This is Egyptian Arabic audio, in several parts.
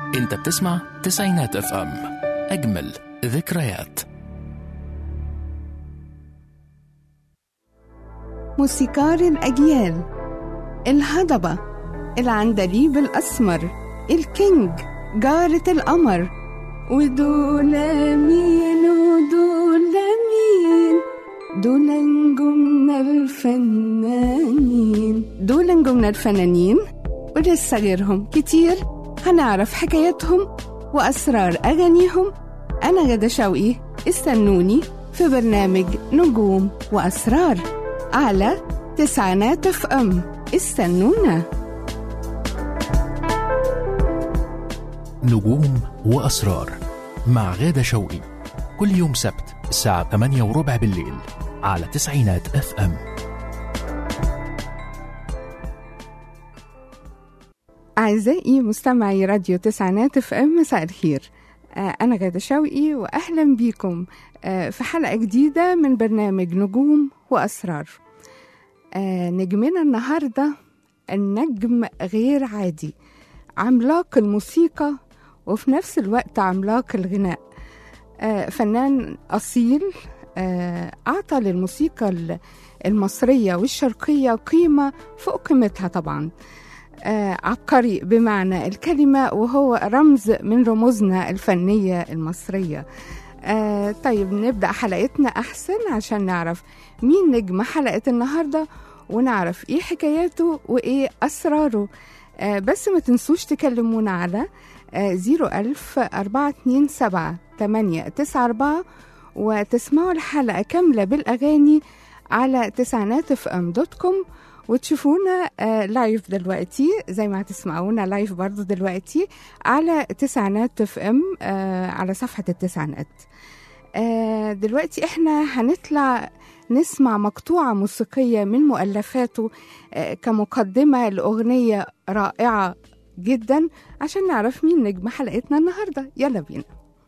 انت بتسمع تسعينات اف ام اجمل ذكريات موسيقار الأجيال الهضبة العندليب الأسمر الكينج جارة القمر ودول مين ودول مين دول نجومنا الفنانين دول نجومنا الفنانين ولسه غيرهم كتير هنعرف حكاياتهم وأسرار أغانيهم أنا غدا شوقي استنوني في برنامج نجوم وأسرار على تسعينات اف ام استنونا نجوم وأسرار مع غادة شوقي كل يوم سبت الساعة 8 وربع بالليل على تسعينات اف ام أعزائي مستمعي راديو تسعينات اف ام مساء الخير آه، أنا غادة شوقي وأهلا بيكم آه، في حلقة جديدة من برنامج نجوم وأسرار آه، نجمنا النهاردة النجم غير عادي عملاق الموسيقى وفي نفس الوقت عملاق الغناء آه، فنان أصيل آه، أعطى للموسيقى ال- المصرية والشرقية قيمة فوق قيمتها طبعا آه، عبقري بمعنى الكلمة وهو رمز من رموزنا الفنية المصرية آه طيب نبدأ حلقتنا أحسن عشان نعرف مين نجم حلقة النهاردة ونعرف إيه حكاياته وإيه أسراره آه بس ما تنسوش تكلمونا على زيرو ألف أربعة اتنين سبعة تمانية تسعة أربعة وتسمعوا الحلقة كاملة بالأغاني على تسعينات اف ام دوت كوم وتشوفونا آه لايف دلوقتي زي ما هتسمعونا لايف برضو دلوقتي على تسعينات اف ام آه على صفحة التسعينات آه دلوقتي احنا هنطلع نسمع مقطوعة موسيقية من مؤلفاته آه كمقدمة لأغنية رائعة جدا عشان نعرف مين نجم حلقتنا النهاردة يلا بينا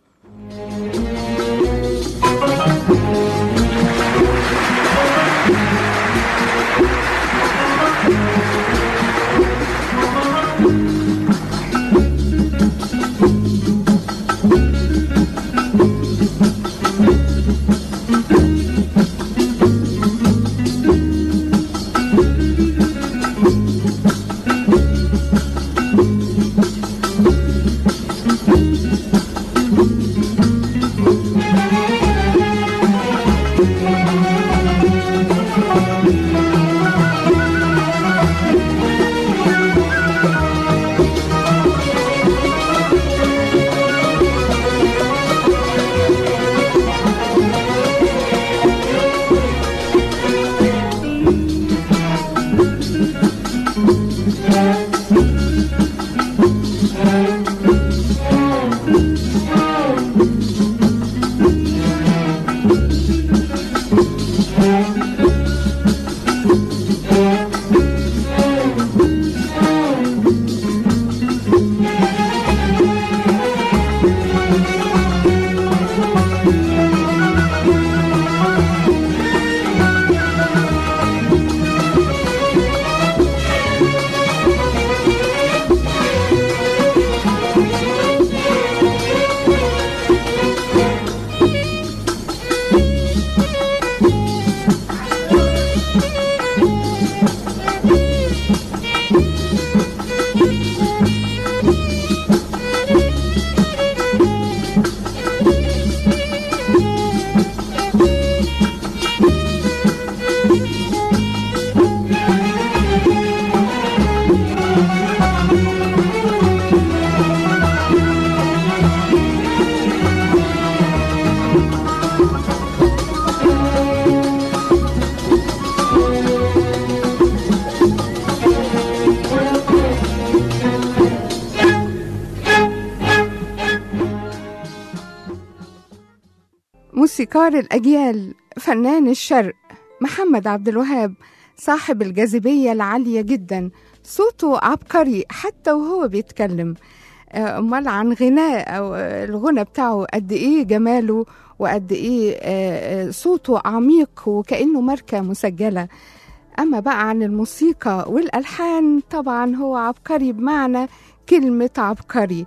موسيقار الأجيال فنان الشرق محمد عبد الوهاب صاحب الجاذبية العالية جدا صوته عبقري حتى وهو بيتكلم آه، أمال عن غناء أو آه، الغنى بتاعه قد إيه جماله وقد إيه آه، آه، صوته عميق وكأنه ماركة مسجلة أما بقى عن الموسيقى والألحان طبعا هو عبقري بمعنى كلمة عبقري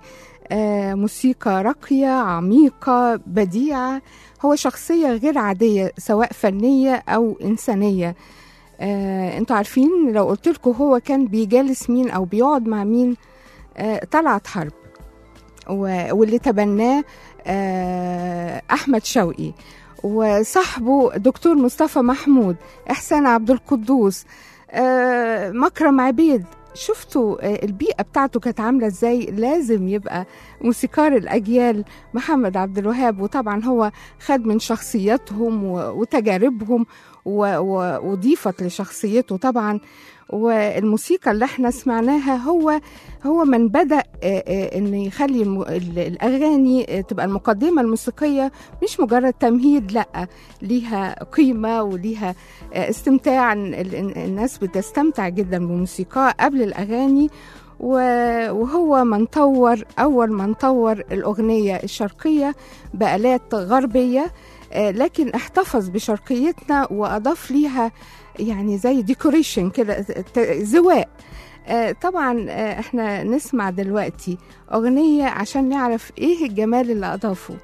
آه، موسيقى راقية عميقة بديعة هو شخصية غير عادية سواء فنية أو إنسانية آه، انتوا عارفين لو قلت لكم هو كان بيجالس مين أو بيقعد مع مين آه، طلعت حرب و- واللي تبناه آه، أحمد شوقي وصاحبه دكتور مصطفى محمود إحسان عبد القدوس آه، مكرم عبيد شفتوا آه، البيئة بتاعته كانت عاملة ازاي لازم يبقى موسيقار الأجيال محمد عبد الوهاب وطبعا هو خد من شخصياتهم و- وتجاربهم و- و- وضيفت لشخصيته طبعا والموسيقى اللي احنا سمعناها هو هو من بدأ آه، آه، ان يخلي الم- ال- الاغاني آه، تبقى المقدمة الموسيقية مش مجرد تمهيد لا ليها قيمة وليها آه، استمتاع ال- ال- الناس بتستمتع جدا بموسيقاه قبل الاغاني و- وهو من طور اول من طور الاغنيه الشرقيه بالات غربيه آه، لكن احتفظ بشرقيتنا واضاف ليها يعني زي ديكوريشن كده ت- زواق آه، طبعا آه، احنا نسمع دلوقتي اغنيه عشان نعرف ايه الجمال اللي اضافه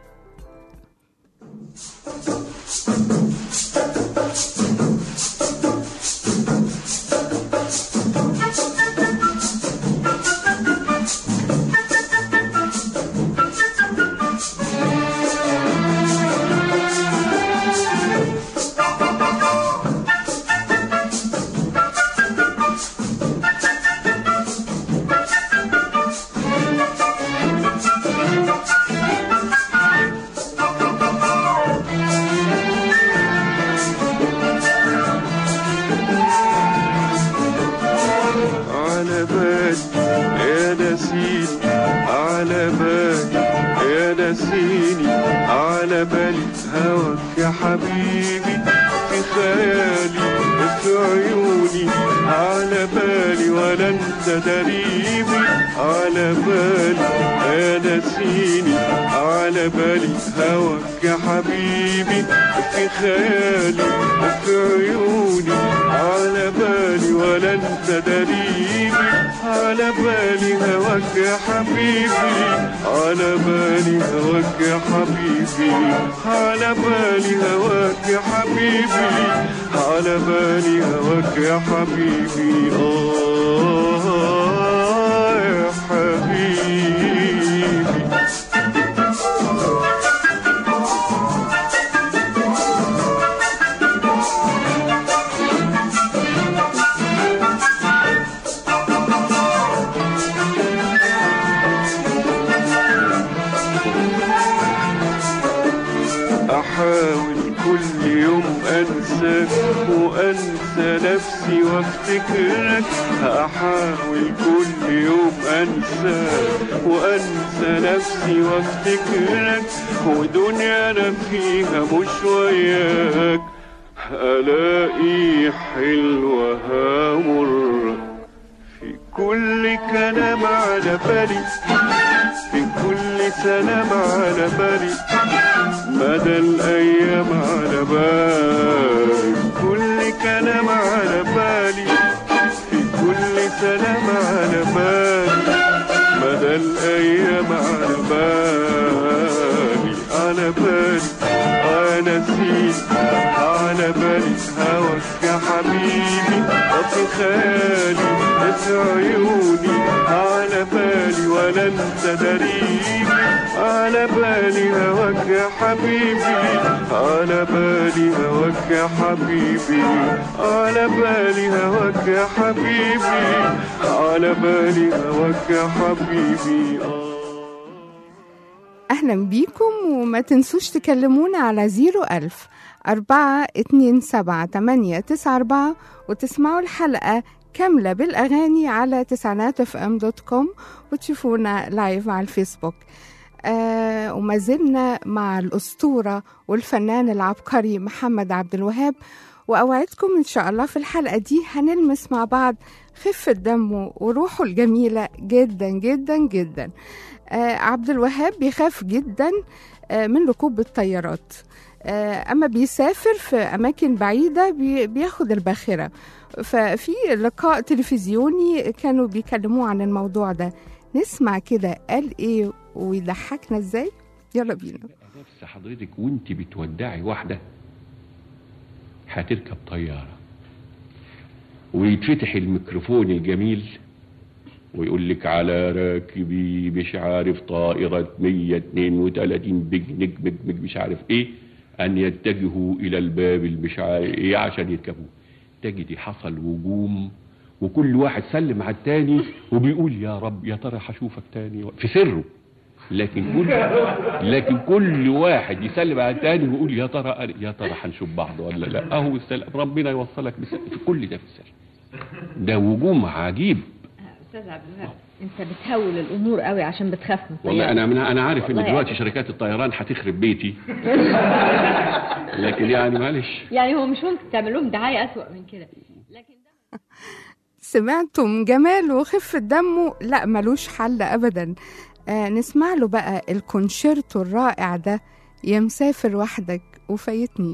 على بالي يا نسيني على بالي يا نسيني على بالي هواك يا حبيبي في خيالي في عيوني على بالي ولا انت دريبي على بالي يا نسيني على بالي هواك يا حبيبي في خيالي في عيوني على بالي ولا انت دريبي على بالي هواك يا حبيبي على بالي هواك يا حبيبي على بالي هواك يا حبيبي على بالي هواك يا حبيبي آه يا حبيبي أحاول كل يوم أنساك وأنسى نفسي وافتكرك أحاول كل يوم أنساك وأنسى نفسي وافتكرك ودنيا أنا فيها مش وياك ألاقي حلوها مرة في كل كلام على بالي في كل سلام على بالي مدى الأيام على بالي كل كلام على بالي في كل سلام على بالي مدى الأيام على بالي على بالي أنا نسيت على بالي هواك يا حبيبي وفي خيالي في عيوني على بالي ولا انت دريبي على بالي هواك يا حبيبي على بالي هواك يا حبيبي على بالي هواك يا حبيبي على بالي هواك يا حبيبي آه أهلا بيكم وما تنسوش تكلمونا على زيرو ألف أربعة اتنين سبعة تمانية تسعة أربعة وتسمعوا الحلقة كاملة بالأغاني على تسعينات اف ام دوت كوم وتشوفونا لايف على الفيسبوك آه وما زلنا مع الأسطورة والفنان العبقري محمد عبد الوهاب وأوعدكم إن شاء الله في الحلقة دي هنلمس مع بعض خفة دمه وروحه الجميلة جدا جدا جدا آه عبد الوهاب بيخاف جدا آه من ركوب الطيارات آه أما بيسافر في أماكن بعيدة بي بياخد الباخرة ففي لقاء تلفزيوني كانوا بيكلموه عن الموضوع ده نسمع كده قال ايه ويضحكنا ازاي يلا بينا نفس حضرتك وانت بتودعي واحدة هتركب طيارة ويتفتح الميكروفون الجميل ويقول لك على راكبي مش عارف طائرة 132 بجنج بجنج مش عارف ايه ان يتجهوا الى الباب المش عارف ايه عشان يركبوه تجدي حصل هجوم وكل واحد سلم على التاني وبيقول يا رب يا ترى هشوفك تاني في سره لكن كل لكن كل واحد يسلم على التاني ويقول يا ترى يا ترى هنشوف بعض ولا لا اهو السلام ربنا يوصلك بس في كل ده في السر ده هجوم عجيب استاذ عبد الوهاب انت بتهول الامور قوي عشان بتخاف من والله الطيارة. انا انا عارف ان والله دلوقتي يعني. شركات الطيران هتخرب بيتي لكن يعني معلش يعني هو مش ممكن تعمل لهم دعايه اسوأ من كده لكن ده سمعتم جمال وخفة دمه لا ملوش حل أبدا آه نسمع له بقى الكونشيرتو الرائع ده يا مسافر وحدك وفايتني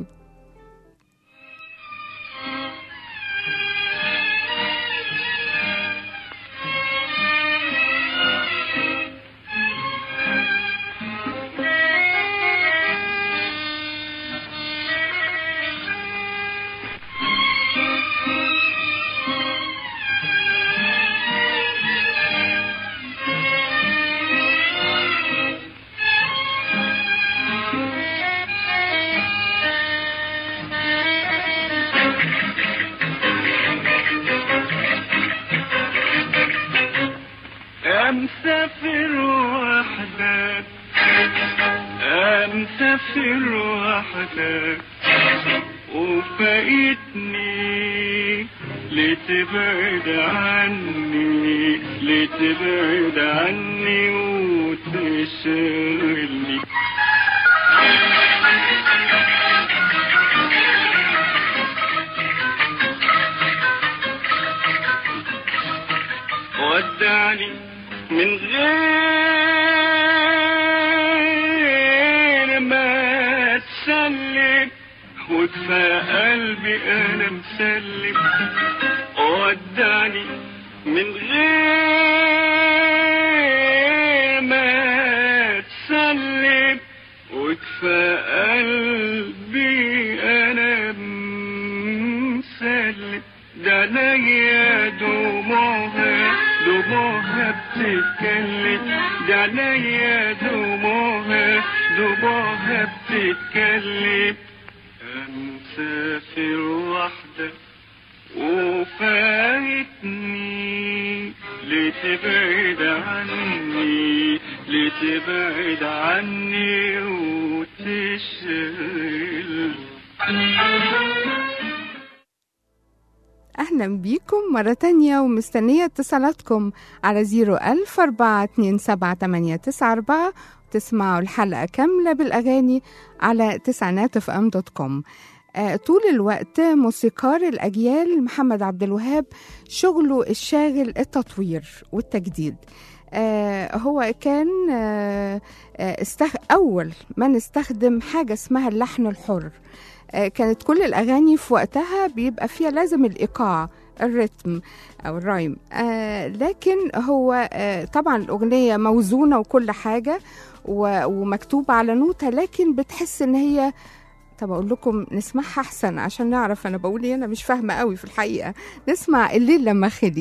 أمسافر وحدك أمسافر وحدك وفايتني لتبعد عني لتبعد عني وتشغلني ودعني من غير ما تسلم وكفى قلبي انا مسلم ودعني من غير ما تسلم وكفى قلبي انا مسلم ده انا يا دموعها دموعها بتتكلم ده انا يا دموعها دموعها بتتكلم مسافر وحدك وفايتني لتبعد عني لتبعد عني وتشغل أهلا بيكم مرة تانية ومستنية اتصالاتكم على زيرو ألف أربعة اتنين سبعة تمانية تسعة أربعة تسمعوا الحلقة كاملة بالأغاني على تسعينات اف ام دوت كوم آه، طول الوقت موسيقار الأجيال محمد عبد الوهاب شغله الشاغل التطوير والتجديد آه هو كان آه آه استخ... أول من استخدم حاجة اسمها اللحن الحر آه كانت كل الأغاني في وقتها بيبقى فيها لازم الإيقاع الريتم أو الرايم آه لكن هو آه طبعا الأغنية موزونة وكل حاجة و... ومكتوبة على نوتة لكن بتحس إن هي طب أقول لكم نسمعها أحسن عشان نعرف أنا بقول إيه أنا مش فاهمة قوي في الحقيقة نسمع الليل لما خلي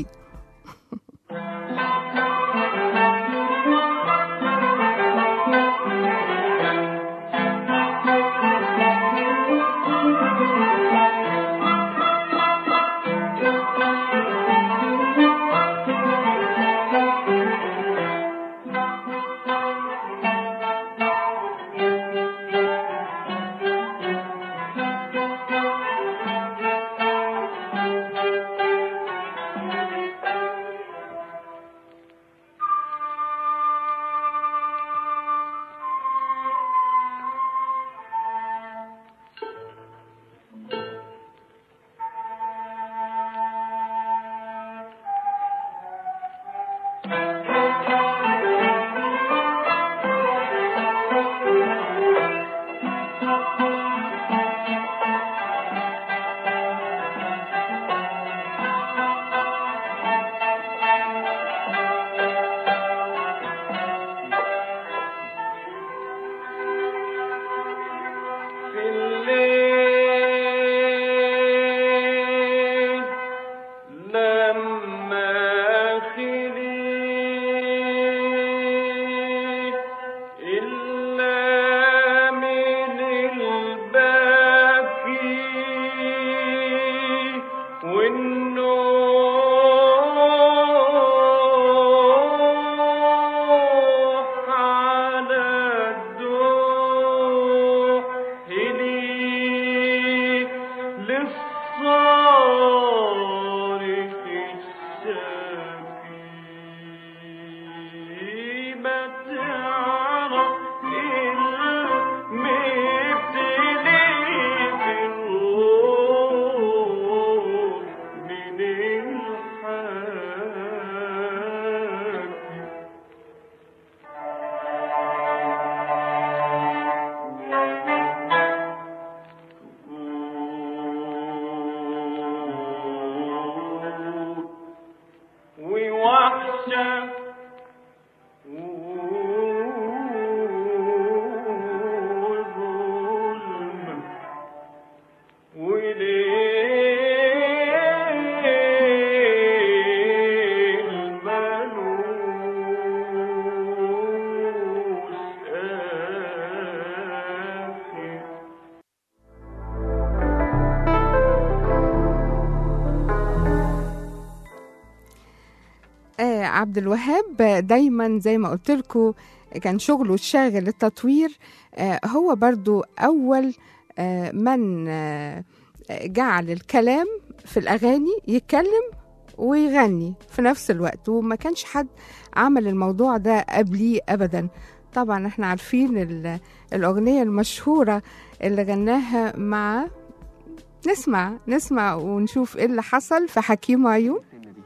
عبد الوهاب آه، دايما زي ما قلت لكم كان شغله الشاغل التطوير آه، هو برضو أول آه، من آه، جعل الكلام في الأغاني يتكلم ويغني في نفس الوقت وما كانش حد عمل الموضوع ده قبليه أبدا طبعا احنا عارفين ال- الأغنية المشهورة اللي غناها مع نسمع نسمع ونشوف ايه اللي حصل في حكيم وعيون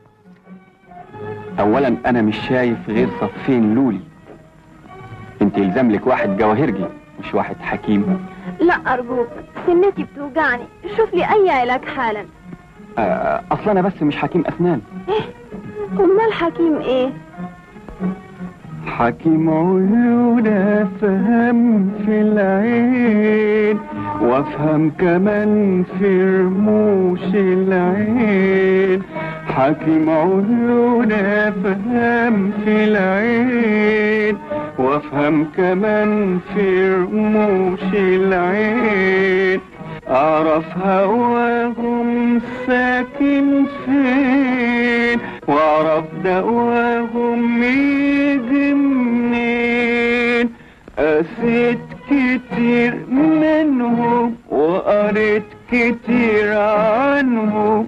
اولا انا مش شايف غير صفين لولي انت يلزم لك واحد جواهرجي مش واحد حكيم لا أرجوك سنتي بتوجعني شوف لي أي علاج حالا آه، اصلا انا بس مش حكيم اسنان أمال حكيم إيه؟ حكيم عيون افهم في العين وافهم كمان في رموش العين حكيم عيون افهم في العين وافهم كمان في رموش العين اعرف هواهم ساكن فين واعرف دواهم يجي منين قسيت كتير منهم وقريت كتير عنهم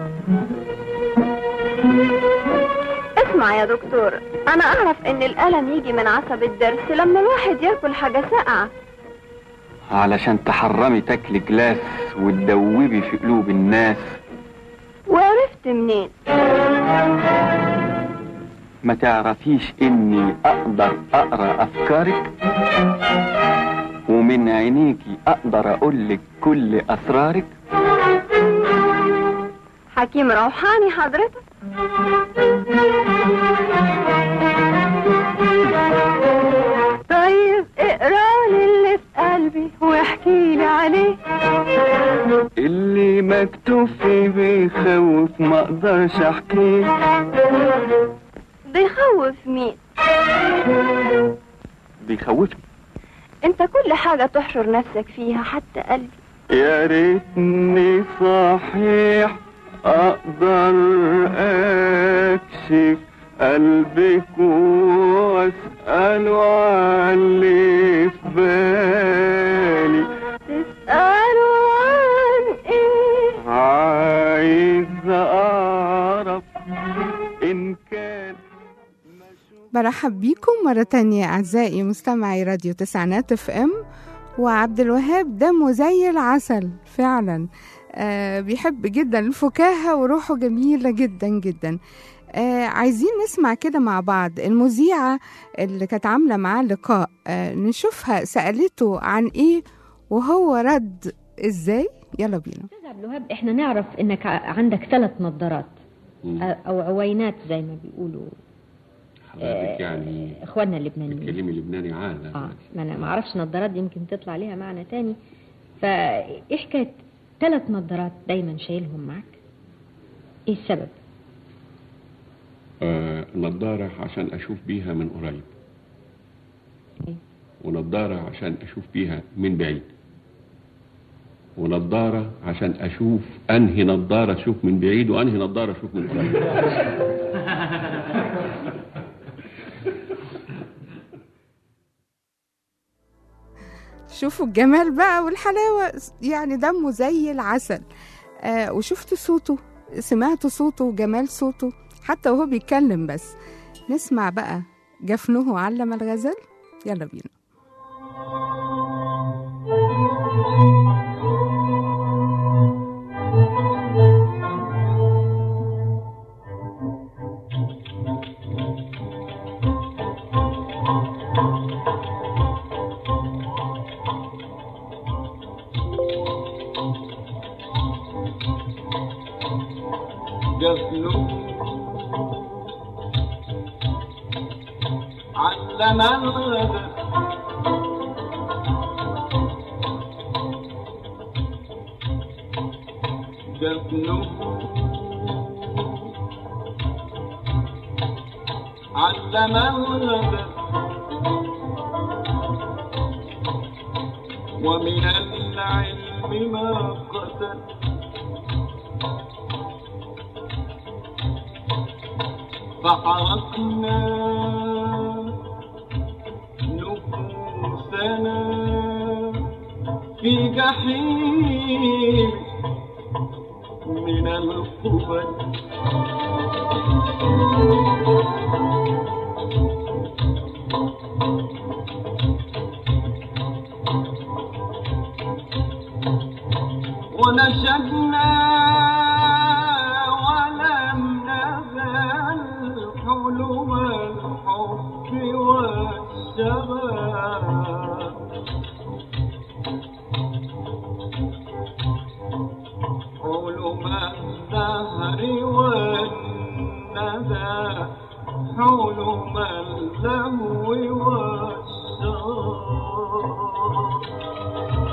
اسمع يا دكتور أنا أعرف إن الألم يجي من عصب الضرس لما الواحد ياكل حاجة ساقعة علشان تحرمي تاكلي جلاس وتدوبي في قلوب الناس وعرفت منين؟ ما تعرفيش اني اقدر اقرا افكارك ومن عينيكي اقدر اقولك كل اسرارك حكيم روحاني حضرتك طيب اقرالي اللي في قلبي واحكي لي عليه اللي مكتوب فيه بيخوف ما اقدرش احكيه بيخوف مين بيخوفني انت كل حاجة تحشر نفسك فيها حتى قلبي يا ريتني صحيح اقدر اكشف قلبك واساله عن اللي في بالي تسألوا عن ايه عايز اعرف ان كان برحب بيكم مرة تانية أعزائي مستمعي راديو تسعينات اف ام وعبد الوهاب دمه زي العسل فعلا آه بيحب جدا الفكاهة وروحه جميلة جدا جدا آه عايزين نسمع كده مع بعض المذيعة اللي كانت عاملة معاه لقاء آه نشوفها سألته عن ايه وهو رد ازاي يلا بينا استاذ عبد الوهاب احنا نعرف انك ع- عندك ثلاث نظارات مم. او عوينات زي ما بيقولوا حضرتك يعني اخواننا اللبنانيين بتكلمي لبناني عادة اه ما انا ما اعرفش نظارات دي يمكن تطلع ليها معنى تاني فايه حكايه ثلاث نظارات دايما شايلهم معاك ايه السبب آه نضارة عشان أشوف بيها من قريب إيه؟ ونضارة عشان أشوف بيها من بعيد ونضارة عشان أشوف أنهي نضارة أشوف من بعيد وأنهي نضارة أشوف من قريب شوفوا الجمال بقى والحلاوة يعني دمه زي العسل آه وشفتوا صوته سمعتوا صوته وجمال صوته حتى وهو بيتكلم بس نسمع بقى جفنه علم الغزل يلا بينا جفنه علم الغدر جفنه علم الغدر ومن العلم ما قتل فحرقنا نفوسنا في جحيم من القبل ونشدنا ولم نزل حلم الحب والشباب حلم الدهر والندى حلم اللهو والشراب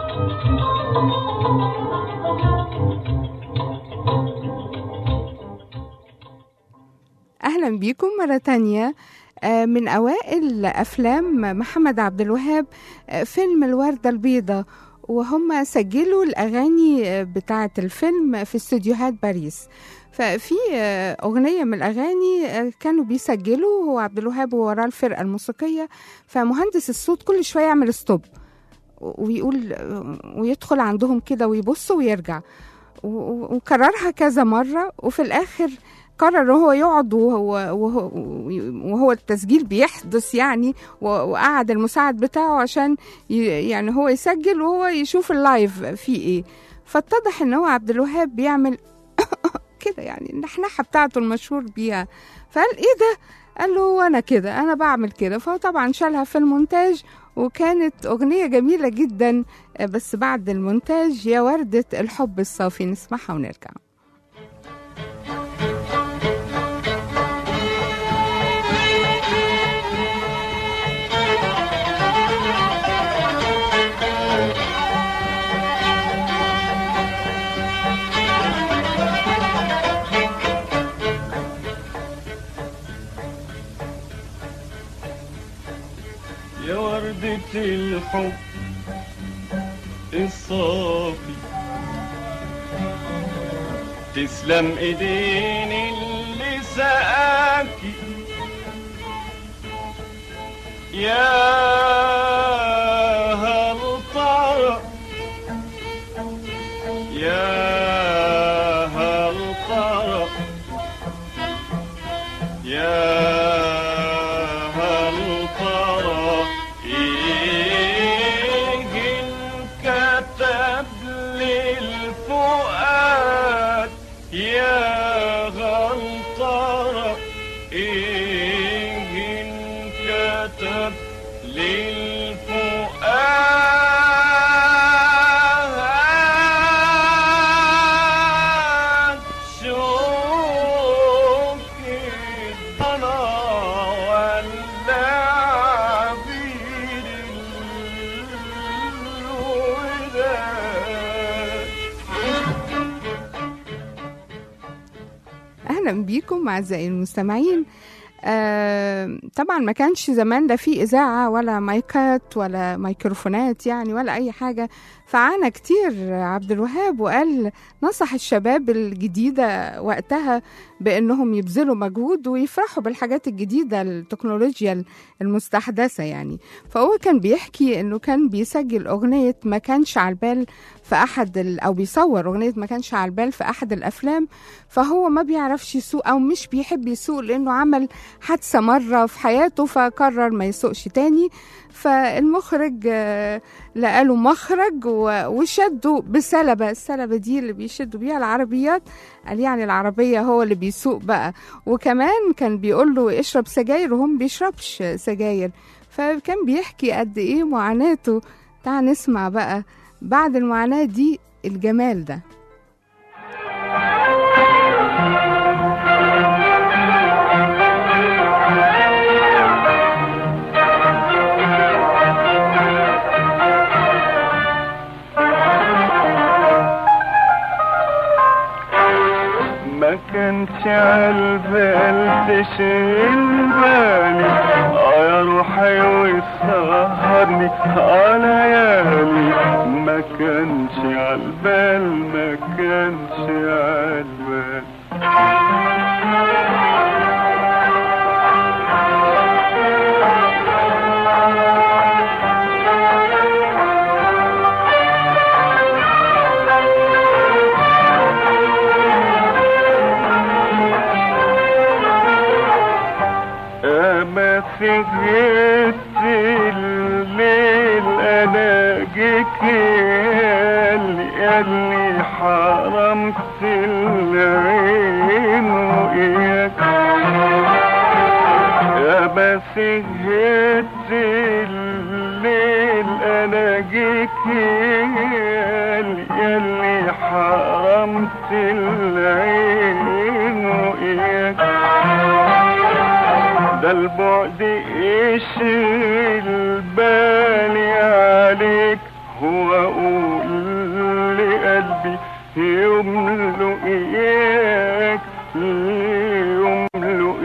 أهلا بيكم مرة تانية آه، من أوائل أفلام محمد عبد الوهاب آه، فيلم الوردة البيضاء وهم سجلوا الأغاني آه، بتاعة الفيلم في استوديوهات باريس ففي آه، أغنية من الأغاني آه، كانوا بيسجلوا هو عبد الوهاب ووراه الفرقة الموسيقية فمهندس الصوت كل شوية يعمل ستوب ويقول ويدخل عندهم كده ويبص ويرجع و- و- وكررها كذا مرة وفي الآخر قرر هو يقعد وهو, وهو, وهو التسجيل بيحدث يعني و- وقعد المساعد بتاعه عشان ي- يعني هو يسجل وهو يشوف اللايف فيه ايه فاتضح ان هو عبد الوهاب بيعمل كده يعني النحنحه بتاعته المشهور بيها فقال ايه ده قال له هو انا كده انا بعمل كده فهو طبعا شالها في المونتاج وكانت أغنية جميلة جدا آه، بس بعد المونتاج يا وردة الحب الصافي نسمعها ونرجع يا وردة الحب الصافي تسلم ايدين اللي سقاكي يا هل طرق يا هل طرق يا هل ترى إيه انكتب للفؤاد يا هل ترى إيه انكتب للفؤاد شوقي أنا ولا عبير الوداد أهلا بيكم أعزائي المستمعين آه طبعا ما كانش زمان لا في إذاعة ولا مايكات ولا ميكروفونات يعني ولا أي حاجة فعانى كتير عبد الوهاب وقال نصح الشباب الجديدة وقتها بأنهم يبذلوا مجهود ويفرحوا بالحاجات الجديدة التكنولوجيا المستحدثة يعني فهو كان بيحكي أنه كان بيسجل أغنية ما كانش على البال في أحد ال- أو بيصور أغنية ما كانش على البال في أحد الأفلام فهو ما بيعرفش يسوق أو مش بيحب يسوق لأنه عمل حادثة مرة في حياته فقرر ما يسوقش تاني فالمخرج آه، لقى له مخرج و- وشده بسلبة السلبة دي اللي بيشدوا بيها العربيات قال يعني العربية هو اللي بيسوق بقى وكمان كان بيقول له اشرب سجاير وهم بيشربش سجاير فكان بيحكي قد ايه معاناته تعال نسمع بقى بعد المعاناة دي الجمال ده ما كانش عالبال تشغل بالي اه يا روحي وسهرني اه ليالي ما كانش عالبال ما كانش عالبال هز الليل انا جيت ياللي ياللي حرمت العين وإياك يا بس هز الليل انا جيت ياللي ياللي حرمت العين وإياك ده البعد يشغل بالي عليك هو اقول لقلبي يملو اياك يملو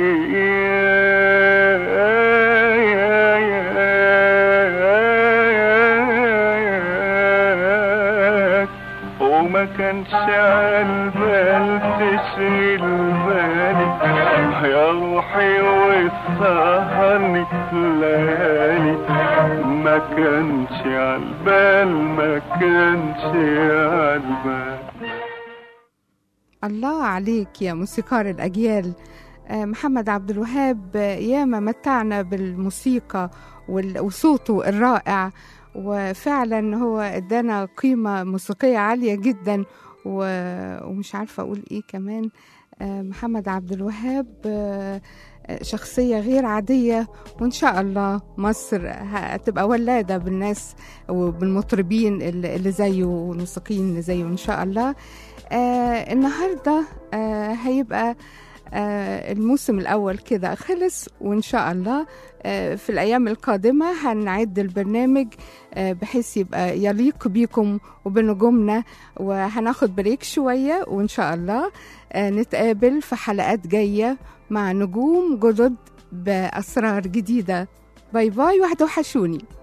اياك وما كانش عالبال تشغل بالي يا روحي وسهرني ليالي ما كانش عالبال ما كانش عالبال الله عليك يا موسيقار الأجيال آه، محمد عبد الوهاب آه، ياما متعنا بالموسيقى وال- وصوته الرائع وفعلا هو ادانا قيمة موسيقية عالية جدا و- ومش عارفة أقول إيه كمان آه، محمد عبد الوهاب آه، آه، شخصية غير عادية وإن شاء الله مصر هتبقى ولادة بالناس وبالمطربين اللي اللي زيه والموسيقيين اللي زيه إن شاء الله آه النهاردة آه هيبقى آه الموسم الأول كده خلص وإن شاء الله آه في الأيام القادمة هنعد البرنامج آه بحيث يبقى يليق بيكم وبنجومنا وهناخد بريك شوية وإن شاء الله آه نتقابل في حلقات جاية مع نجوم جدد بأسرار جديدة باي باي وحدوحشوني